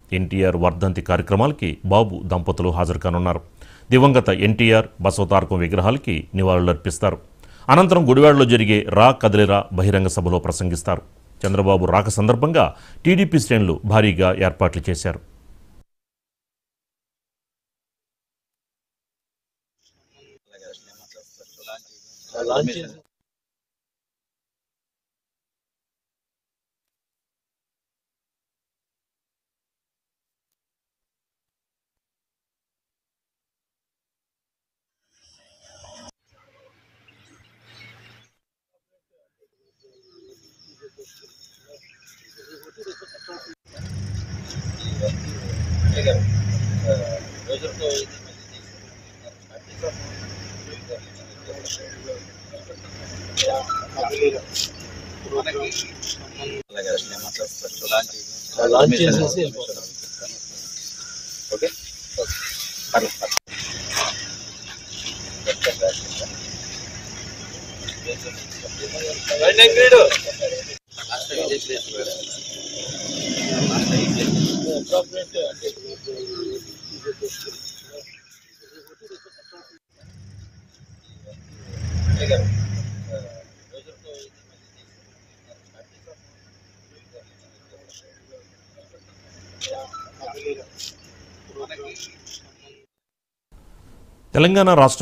ఎన్టీఆర్ వర్ధంతి కార్యక్రమాలకి బాబు దంపతులు హాజరు కానున్నారు దివంగత ఎన్టీఆర్ బసవతారకం విగ్రహాలకి నివాళులర్పిస్తారు అనంతరం గుడివాడలో జరిగే రా కదిలిరా బహిరంగ సభలో ప్రసంగిస్తారు చంద్రబాబు రాక సందర్భంగా టీడీపీ శ్రేణులు భారీగా ఏర్పాట్లు చేశారు లాంచ్ చేసేసి వెళ్ళిపోతాం ఓకే తెలంగాణ రాష్ట్ర